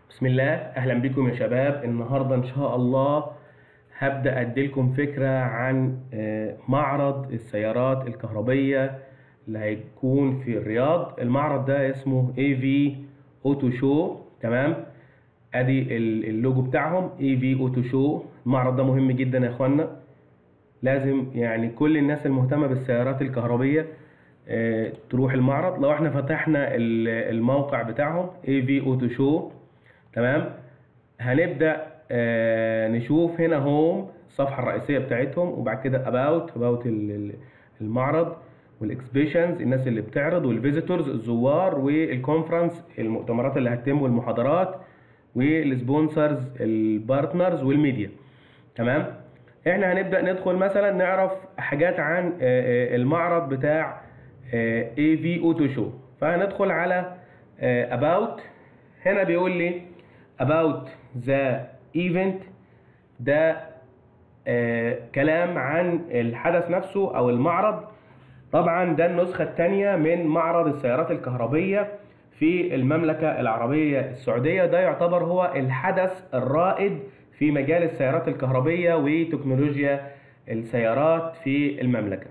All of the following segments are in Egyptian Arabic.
بسم الله اهلا بكم يا شباب النهارده ان شاء الله هبدا اديلكم فكره عن آه، معرض السيارات الكهربيه اللي هيكون في الرياض المعرض ده اسمه اي في اوتو شو تمام ادي ال- اللوجو بتاعهم اي في اوتو شو المعرض ده مهم جدا يا اخوانا لازم يعني كل الناس المهتمه بالسيارات الكهربيه آه، تروح المعرض لو احنا فتحنا ال- الموقع بتاعهم اي في اوتو شو تمام هنبدا آه، نشوف هنا هوم الصفحه الرئيسيه بتاعتهم وبعد كده اباوت اباوت المعرض والاكسبيشنز الناس اللي بتعرض والفيزيتورز الزوار والكونفرنس المؤتمرات اللي هتتم والمحاضرات والسبونسرز البارتنرز والميديا تمام احنا هنبدا ندخل مثلا نعرف حاجات عن آه، آه، المعرض بتاع اي في اوتو شو فهندخل على اباوت هنا بيقول لي about the event ده آه كلام عن الحدث نفسه او المعرض طبعا ده النسخة الثانية من معرض السيارات الكهربية في المملكة العربية السعودية ده يعتبر هو الحدث الرائد في مجال السيارات الكهربية وتكنولوجيا السيارات في المملكة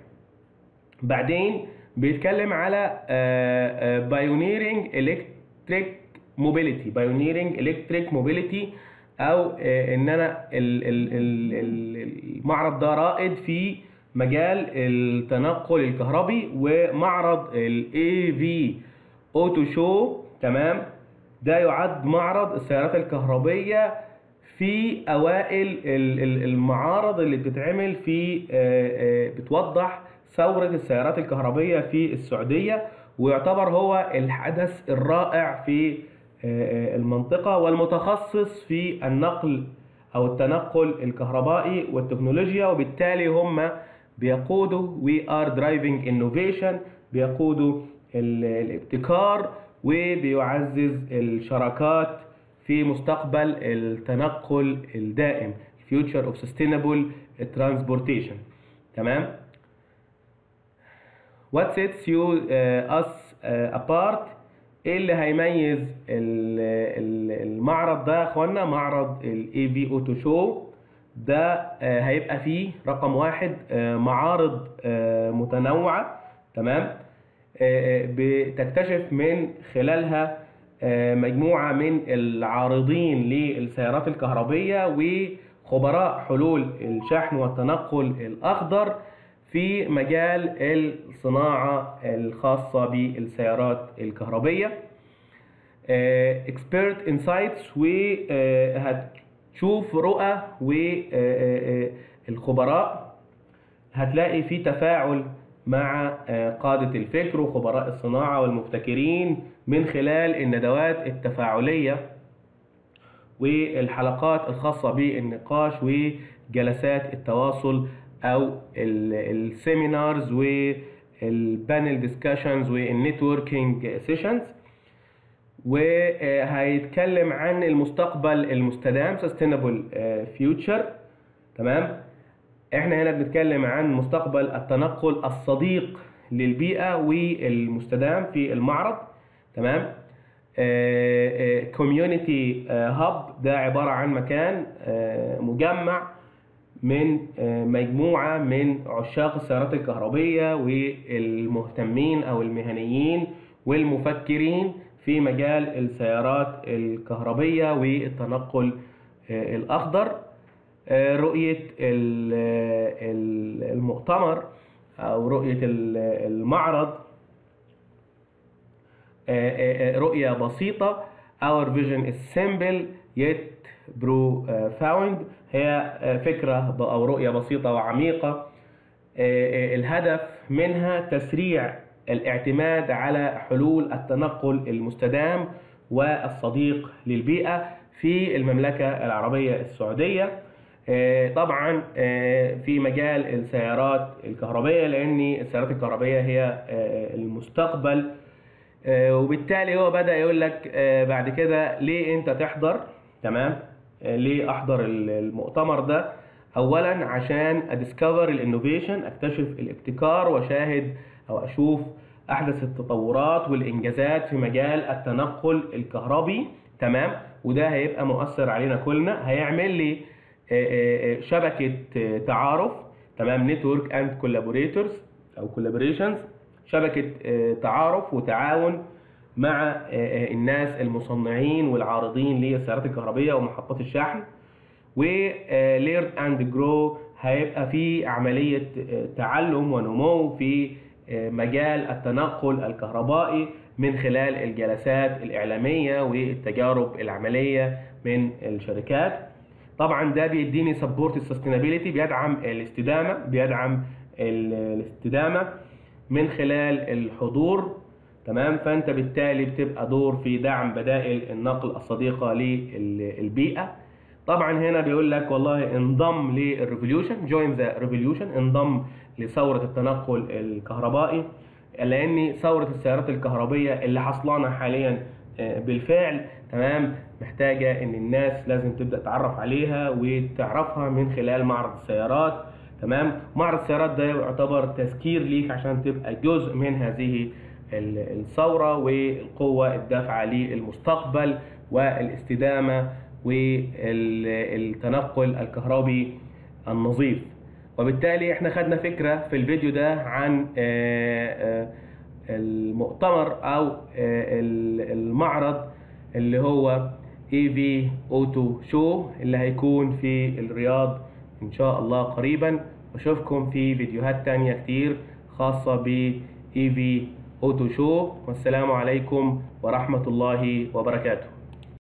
بعدين بيتكلم على بايونيرنج الكتريك موبيليتي بايونيرنج الكتريك موبيليتي او آه، ان انا ال- ال- ال- ال- المعرض ده رائد في مجال التنقل الكهربي ومعرض الاي في اوتو شو تمام ده يعد معرض السيارات الكهربيه في اوائل ال- ال- المعارض اللي بتتعمل في آه، آه، بتوضح ثورة السيارات الكهربية في السعودية ويعتبر هو الحدث الرائع في آه، آه، المنطقة والمتخصص في النقل أو التنقل الكهربائي والتكنولوجيا وبالتالي هم بيقودوا We are driving innovation بيقودوا ال- الابتكار وبيعزز الشراكات في مستقبل التنقل الدائم Future of Sustainable Transportation تمام What sets you uh, us uh, apart ايه اللي هيميز ال- ال- المعرض ده يا اخوانا معرض الاي في اوتو شو ده آه، هيبقى فيه رقم واحد آه، معارض آه، متنوعة تمام آه، آه، بتكتشف من خلالها آه، مجموعة من العارضين للسيارات الكهربية وخبراء حلول الشحن والتنقل الأخضر في مجال الصناعة الخاصة بالسيارات الكهربية اكسبيرت انسايتس وهتشوف رؤى والخبراء هتلاقي في تفاعل مع آه، قادة الفكر وخبراء الصناعة والمبتكرين من خلال الندوات التفاعلية والحلقات الخاصة بالنقاش وجلسات التواصل أو ال- السيمينارز والبانل ديسكشنز والنتوركينج سيشنز وهيتكلم عن المستقبل المستدام sustainable future تمام احنا هنا بنتكلم عن مستقبل التنقل الصديق للبيئة والمستدام في المعرض تمام كوميونتي هاب ده عبارة عن مكان آه، مجمع من آه، مجموعة من عشاق السيارات الكهربية والمهتمين أو المهنيين والمفكرين في مجال السيارات الكهربية والتنقل آه، الأخضر آه، رؤية ال- ال- المؤتمر أو رؤية ال- المعرض آه، آه، آه، رؤية بسيطة Our vision is simple yet profound هي آه، فكرة ب- أو رؤية بسيطة وعميقة آه، آه، الهدف منها تسريع الاعتماد على حلول التنقل المستدام والصديق للبيئة في المملكة العربية السعودية آه، طبعا آه، في مجال السيارات الكهربية لأن السيارات الكهربية هي آه، المستقبل آه، وبالتالي هو بدأ يقول لك آه، بعد كده ليه انت تحضر تمام آه، ليه احضر ال- المؤتمر ده اولا عشان اديسكفر الانوفيشن اكتشف الابتكار واشاهد او اشوف احدث التطورات والانجازات في مجال التنقل الكهربي تمام وده هيبقى مؤثر علينا كلنا هيعمل لي آه، آه، آه، شبكه آه، تعارف تمام نتورك اند كولابوريتورز او كولابوريشنز شبكه آه، تعارف وتعاون مع آه، آه، الناس المصنعين والعارضين للسيارات الكهربيه ومحطات الشحن وليرن اند جرو هيبقى في عمليه آه، تعلم ونمو في آه، مجال التنقل الكهربائي من خلال الجلسات الاعلاميه والتجارب العمليه من الشركات طبعا ده بيديني سبورت السستينابيلتي بيدعم الاستدامه بيدعم ال- الاستدامه من خلال الحضور تمام فانت بالتالي بتبقى دور في دعم بدائل النقل الصديقه للبيئه طبعا هنا بيقول لك والله انضم للريفوليوشن جوين ذا ريفوليوشن انضم لثوره التنقل الكهربائي لان ثوره السيارات الكهربيه اللي حصلانه حاليا آه، بالفعل تمام محتاجه ان الناس لازم تبدا تعرف عليها وتعرفها من خلال معرض السيارات تمام معرض السيارات ده يعتبر تذكير ليك عشان تبقى جزء من هذه ال- الثوره والقوه الدافعه للمستقبل والاستدامه والتنقل الكهربي النظيف وبالتالي احنا خدنا فكره في الفيديو ده عن آه، آه، المؤتمر او آه، ال- المعرض اللي هو اي في اوتو شو اللي هيكون في الرياض ان شاء الله قريبا واشوفكم في فيديوهات تانية كتير خاصة ب اي في اوتو شو والسلام عليكم ورحمة الله وبركاته